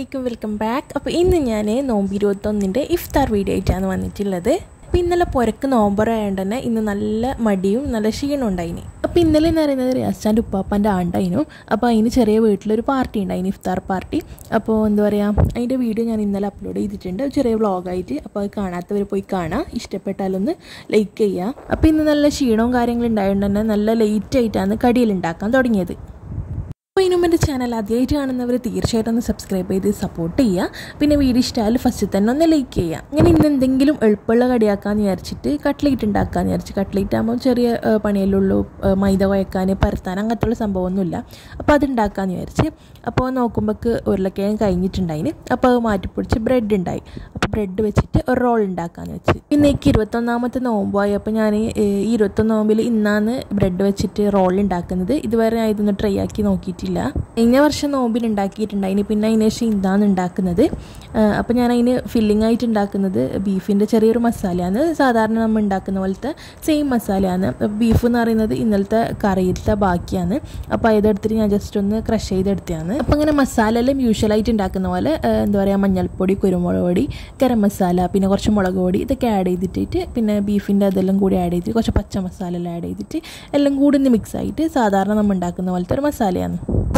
അലൈക്കും welcome back അപ്പോൾ ഇന്ന് ഞാൻ നോമ്പ് ഇരുപത്തൊന്നിൻ്റെ ഇഫ്താർ വീഡിയോ ആയിട്ടാണ് വന്നിട്ടുള്ളത് അപ്പോൾ ഇന്നലെ പുരക്ക് നോമ്പറായതുകൊണ്ട് തന്നെ ഇന്ന് നല്ല മടിയും നല്ല ക്ഷീണം ഉണ്ടായിന് അപ്പോൾ ഇന്നലെ എന്ന് പറയുന്നത് റിയാസ്റ്റാൻ്റെ ഉപ്പാപ്പാൻ്റെ ആണ്ടായിരുന്നു അപ്പോൾ അതിന് ചെറിയ വീട്ടിലൊരു പാർട്ടി ഉണ്ടായിന് ഇഫ്താർ പാർട്ടി അപ്പോൾ എന്താ പറയുക അതിൻ്റെ വീഡിയോ ഞാൻ ഇന്നലെ അപ്ലോഡ് ചെയ്തിട്ടുണ്ട് ഒരു ചെറിയ വ്ളോഗായിട്ട് അപ്പോൾ അത് കാണാത്തവർ പോയി കാണാം ഇഷ്ടപ്പെട്ടാലൊന്ന് ലൈക്ക് ചെയ്യുക അപ്പോൾ ഇന്ന് നല്ല ക്ഷീണവും കാര്യങ്ങളും ഉണ്ടായതുകൊണ്ട് തന്നെ നല്ല ലേറ്റ് ആയിട്ടാണ് കടിയിലുണ്ടാക്കാൻ തുടങ്ങിയത് അപ്പോൾ ഇതിനു എൻ്റെ ചാനൽ ആദ്യമായിട്ട് കാണുന്നവർ തീർച്ചയായിട്ടും ഒന്ന് സബ്സ്ക്രൈബ് ചെയ്ത് സപ്പോർട്ട് ചെയ്യുക പിന്നെ വീഡിയോ ഇഷ്ടമായാലും ഫസ്റ്റ് തന്നെ ഒന്ന് ലൈക്ക് ചെയ്യുക ഞാൻ ഇന്ന് എന്തെങ്കിലും എളുപ്പമുള്ള കടിയാക്കാന്ന് വിചാരിച്ചിട്ട് കട്ട്ലേറ്റ് ഉണ്ടാക്കാന്ന് വിചാരിച്ചു കട്ട്ലേറ്റ് ആകുമ്പോൾ ചെറിയ ഏഹ്, പണിയല്ലേ ഉള്ളൂ ഏഹ്, മൈദ കുഴക്കാൻ പരത്താൻ അങ്ങനത്തുള്ള സംഭവമൊന്നുമില്ല അപ്പോൾ അത് ഉണ്ടാക്കാന്ന് വിചാരിച്ച് അപ്പോൾ നോക്കുമ്പോൾക്ക് ഉരുളക്കിഴങ്ങ് കഴിഞ്ഞിട്ടുണ്ടായിന് അപ്പോൾ അത് മാറ്റിപ്പൊടിച്ച് ബ്രെഡ് ഉണ്ടായി അപ്പോൾ ബ്രെഡ് വെച്ചിട്ട് ഒരു റോൾ ഉണ്ടാക്കാന്ന് വെച്ച് പിന്നെ എനിക്ക് ഇരുപത്തൊന്നാമത്തെ നോമ്പായി അപ്പോൾ ഞാൻ ഈ ഇരുപത്തൊന്ന് നോമ്പിൽ ഇന്നാണ് ബ്രെഡ് വെച്ചിട്ട് റോൾ ഉണ്ടാക്കുന്നത് ഇതുവരെ ഞാൻ ഇതൊന്ന് ട്രൈ ആക്കി നോക്കിയിട്ടില്ല കഴിഞ്ഞ വർഷം നോമ്പിൽ ഉണ്ടാക്കിയിട്ടുണ്ടായിന് പിന്നെ അതിന് ശേഷം ഇതാണ് ഉണ്ടാക്കുന്നത് അപ്പോൾ ഞാൻ അതിന് ഫില്ലിംഗ് ആയിട്ട് ഉണ്ടാക്കുന്നത് ബീഫിൻ്റെ ചെറിയൊരു മസാലയാണ് സാധാരണ നമ്മൾ ഉണ്ടാക്കുന്ന പോലത്തെ സെയിം മസാലയാണ് ബീഫ് എന്ന് പറയുന്നത് ഇന്നലത്തെ കറിയിലത്തെ ബാക്കിയാണ് അപ്പോൾ ഇതെടുത്തിട്ട് ഞാൻ ജസ്റ്റ് ഒന്ന് ക്രഷ് ചെയ്തെടുത്തതാണ് അപ്പോൾ അങ്ങനെ മസാല എല്ലാം യൂഷ്വലായിട്ട് ഉണ്ടാക്കുന്ന പോലെ ആ, എന്താ പറയുക മഞ്ഞൾപ്പൊടി കുരുമുളക് പൊടി ഗരം മസാല പിന്നെ കുറച്ച് മുളക് പൊടി ഇതൊക്കെ ആഡ് ചെയ്തിട്ട് പിന്നെ ബീഫിൻ്റെ അതെല്ലാം കൂടി ആഡ് ചെയ്തിട്ട് കുറച്ച് പച്ച മസാല എല്ലാം ആഡ് ചെയ്തിട്ട് എല്ലാം കൂടി ഒന്ന് മിക്സ് ആയിട്ട് സാധാരണ നമ്മൾ ഉണ്ടാക്കുന്ന പോലത്തെ ഒരു മസാലയാണ്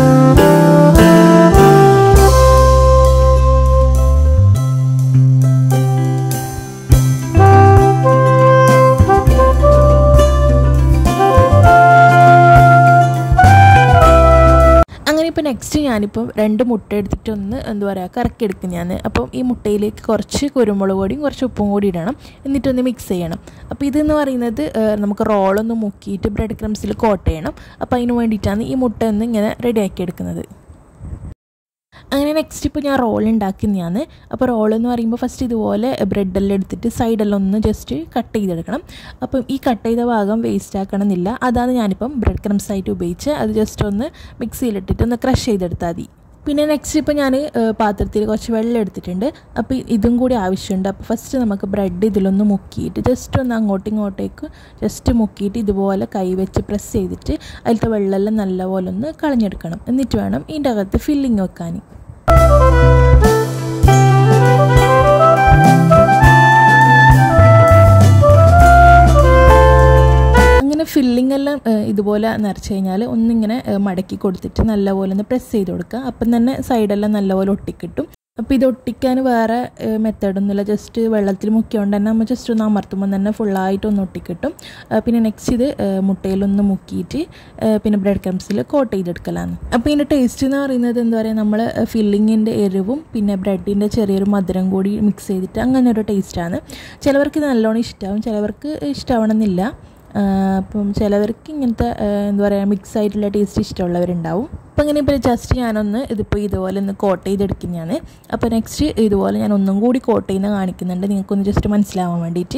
അങ്ങനെ ഇപ്പോൾ നെക്സ്റ്റ് ഞാനിപ്പം രണ്ട് മുട്ട എടുത്തിട്ട് ഒന്ന് എന്താ പറയുക കറക്കിയെടുക്കും ഞാൻ അപ്പം ഈ മുട്ടയിലേക്ക് കുറച്ച് കുരുമുളക് പൊടിയും കുറച്ച് ഉപ്പും കൂടി ഇടണം എന്നിട്ടൊന്ന് മിക്സ് ചെയ്യണം അപ്പോൾ ഇതെന്ന് പറയുന്നത് ഏഹ്, നമുക്ക് റോളൊന്ന് മുക്കിയിട്ട് ബ്രെഡ് ക്രംസിൽ കോട്ട് ചെയ്യണം അപ്പോൾ അതിന് വേണ്ടിയിട്ടാണ് ഈ മുട്ട ഒന്ന് ഇങ്ങനെ റെഡിയാക്കി എടുക്കുന്നത് അങ്ങനെ നെക്സ്റ്റ് ഇപ്പോൾ ഞാൻ റോൾ ഉണ്ടാക്കുന്നതാണ് അപ്പോൾ റോൾ എന്ന് പറയുമ്പോൾ ഫസ്റ്റ് ഇതുപോലെ ബ്രെഡെല്ലാം എടുത്തിട്ട് സൈഡെല്ലാം ഒന്ന് ജസ്റ്റ് കട്ട് ചെയ്തെടുക്കണം അപ്പം ഈ കട്ട് ചെയ്ത ഭാഗം വേസ്റ്റ് ആക്കണം എന്നില്ല അതാണ് ഞാനിപ്പം ബ്രെഡ് ക്രംസ് ആയിട്ട് ഉപയോഗിച്ച് അത് ജസ്റ്റ് ഒന്ന് മിക്സിയിലിട്ടിട്ട് ഒന്ന് ക്രഷ് ചെയ്തെടുത്താൽ മതി പിന്നെ നെക്സ്റ്റ് ഇപ്പോൾ ഞാൻ പാത്രത്തിൽ കുറച്ച് വെള്ളം എടുത്തിട്ടുണ്ട് അപ്പോൾ ഇതും കൂടി ആവശ്യമുണ്ട് അപ്പോൾ ഫസ്റ്റ് നമുക്ക് ബ്രെഡ് ഇതിലൊന്ന് മുക്കിയിട്ട് ജസ്റ്റ് ഒന്ന് അങ്ങോട്ടും ഇങ്ങോട്ടേക്ക് ജസ്റ്റ് മുക്കിയിട്ട് ഇതുപോലെ കൈ വെച്ച് പ്രസ് ചെയ്തിട്ട് അതിലത്തെ വെള്ളമെല്ലാം നല്ലപോലെ ഒന്ന് കളഞ്ഞെടുക്കണം എന്നിട്ട് വേണം ഇതിൻ്റെ അകത്ത് ഫില്ലിങ് വെക്കാൻ അങ്ങനെ ഫില്ലിംഗ് എല്ലാം ഏഹ്, ഇതുപോലെ നിറച്ച് കഴിഞ്ഞാൽ ഒന്നിങ്ങനെ ഏഹ്, മടക്കി കൊടുത്തിട്ട് നല്ലപോലെ ഒന്ന് പ്രസ് ചെയ്ത് കൊടുക്കുക അപ്പം തന്നെ സൈഡെല്ലാം നല്ലപോലെ ഒട്ടിക്കിട്ടും അപ്പോൾ ഇത് ഒട്ടിക്കാൻ വേറെ മെത്തേഡൊന്നുമില്ല ജസ്റ്റ് വെള്ളത്തിൽ മുക്കിയോണ്ട് തന്നെ നമ്മൾ ജസ്റ്റ് ഒന്ന് അമർത്തുമ്പോൾ തന്നെ ഫുള്ളായിട്ട് ഒന്ന് ഒട്ടിക്കിട്ടും ഏഹ്, പിന്നെ നെക്സ്റ്റ് ഇത് ഏഹ്, മുട്ടയിലൊന്ന് മുക്കിയിട്ട് ഏഹ്, പിന്നെ ബ്രെഡ് ക്രംസിൽ കോട്ട് ചെയ്തെടുക്കലാണ് അപ്പോൾ ഇതിൻ്റെ ടേസ്റ്റ് എന്ന് പറയുന്നത് എന്താ പറയുക നമ്മൾ ഫില്ലിങ്ങിൻ്റെ എരിവും പിന്നെ ബ്രെഡിൻ്റെ ചെറിയൊരു മധുരം കൂടി മിക്സ് ചെയ്തിട്ട് അങ്ങനെ ഒരു ടേസ്റ്റാണ് ചിലവർക്ക് ഇത് നല്ലോണം ഇഷ്ടമാവും ചിലവർക്ക് ഇഷ്ടമാവണമെന്നില്ല ആഹ് അപ്പം ചിലവർക്ക് ഇങ്ങനത്തെ ആഹ് എന്താ പറയുക മിക്സ് ആയിട്ടുള്ള ടേസ്റ്റ് ഇഷ്ടമുള്ളവരുണ്ടാവും അപ്പം അങ്ങനെ ഇപ്പോൾ ജസ്റ്റ് ഞാനൊന്ന് ഇതിപ്പോൾ ഇതുപോലെ ഒന്ന് കോട്ട് ചെയ്തെടുക്കുന്നതാണ് അപ്പോൾ നെക്സ്റ്റ് ഇതുപോലെ ഞാൻ ഒന്നും കൂടി കോട്ട് ചെയ്യുന്ന കാണിക്കുന്നുണ്ട് നിങ്ങൾക്കൊന്ന് ജസ്റ്റ് മനസ്സിലാവാൻ വേണ്ടിയിട്ട്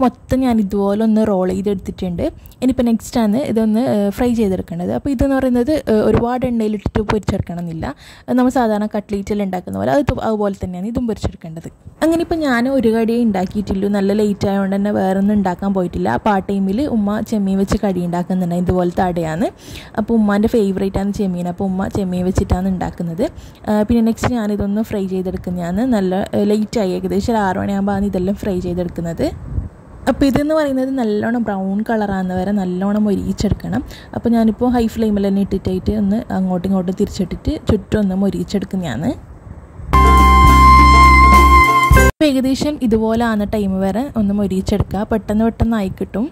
മൊത്തം ഞാൻ ഇതുപോലെ ഒന്ന് റോൾ ചെയ്തെടുത്തിട്ടുണ്ട് ഇനിയിപ്പോൾ നെക്സ്റ്റ് ആണ് ഇതൊന്ന് ഫ്രൈ ചെയ്തെടുക്കേണ്ടത് അപ്പോൾ ഇതെന്ന് പറയുന്നത് ഏഹ്, ഒരുപാട് എണ്ണയിലിട്ടിട്ട് പൊരിച്ചെടുക്കണം എന്നില്ല അത് നമ്മൾ സാധാരണ കട്ട്ലേറ്റിൽ ഉണ്ടാക്കുന്ന പോലെ അത് ഇതും അതുപോലെ തന്നെയാണ് ഇതും പൊരിച്ചെടുക്കേണ്ടത് അങ്ങനെ ഇപ്പോൾ ഞാൻ ഒരു കടിയേ ഉണ്ടാക്കിയിട്ടുള്ളൂ നല്ല ലേറ്റ് ആയതുകൊണ്ട് തന്നെ വേറെ ഒന്നും ഉണ്ടാക്കാൻ പോയിട്ടില്ല അപ്പോൾ ആ ടൈമിൽ ഉമ്മ ചെമ്മീൻ വെച്ച് കടി ഉണ്ടാക്കുന്നുണ്ട് ഇതുപോലത്തെ അടയാണ് അപ്പോൾ ഉമ്മാൻ്റെ ഫേവറേറ്റ് ആണ് ചെമ്മീൻ അപ്പോൾ ഉമ്മ ചെമ്മീൻ വെച്ചിട്ടാണ് ഉണ്ടാക്കുന്നത് ആ, പിന്നെ നെക്സ്റ്റ് ഞാനിതൊന്ന് ഫ്രൈ ചെയ്തെടുക്കുന്നതാണ് നല്ല ലേറ്റായി ഏകദേശം ഒരു ആറ് മണിയാകുമ്പോൾ ആണ് ഇതെല്ലാം ഫ്രൈ ചെയ്തെടുക്കുന്നത് അപ്പോൾ ഇതെന്ന് പറയുന്നത് നല്ലോണം ബ്രൗൺ കളറാകുന്ന വരെ നല്ലോണം മൊരിയിച്ചെടുക്കണം അപ്പോൾ ഞാനിപ്പോൾ ഹൈ ഫ്ലെയിമിൽ തന്നെ ഇട്ടിട്ടായിട്ട് ഒന്ന് അങ്ങോട്ടും ഇങ്ങോട്ടും തിരിച്ചിട്ടിട്ട് ചുറ്റും ഒന്ന് മൊരിയിച്ചെടുക്കുന്നതാണ് അപ്പോൾ ഏകദേശം ഇതുപോലെ ആകുന്ന ടൈം വരെ ഒന്ന് മൊരിയിച്ചെടുക്കുക പെട്ടെന്ന് പെട്ടെന്ന് ആയി കിട്ടും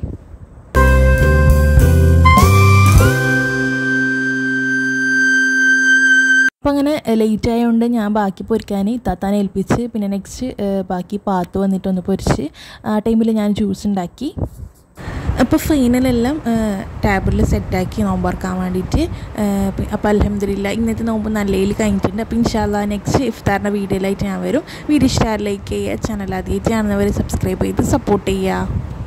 അപ്പോൾ അങ്ങനെ ലേറ്റ് ആയതുകൊണ്ട് ഞാൻ ബാക്കി പൊരിക്കാൻ ഇത്താത്താനെ ഏൽപ്പിച്ച് പിന്നെ നെക്സ്റ്റ് ബാക്കി പാത്ത് വന്നിട്ടൊന്ന് പൊരിച്ച് ആ ടൈമിൽ ഞാൻ ജ്യൂസ് ഉണ്ടാക്കി അപ്പോൾ ഫൈനലെല്ലാം ടാബിളിൽ സെറ്റാക്കി നോമ്പറക്കാൻ വേണ്ടിയിട്ട് അപ്പോൾ അലഹമില്ല ഇന്നത്തെ നോമ്പ് നല്ല രീതിയിൽ കഴിഞ്ഞിട്ടുണ്ട് അപ്പോൾ ഇൻഷാല്ല നെക്സ്റ്റ് ഇഫ്താറിൻ്റെ വീഡിയോയിലായിട്ട് ഞാൻ വരും വീഡിയോ ഇഷ്ടമായി ലൈക്ക് ചെയ്യുക ചാനൽ ആദ്യമായിട്ട് കാണുന്നവരെ സബ്സ്ക്രൈബ് ചെയ്ത് സപ്പോർട്ട് ചെയ്യുക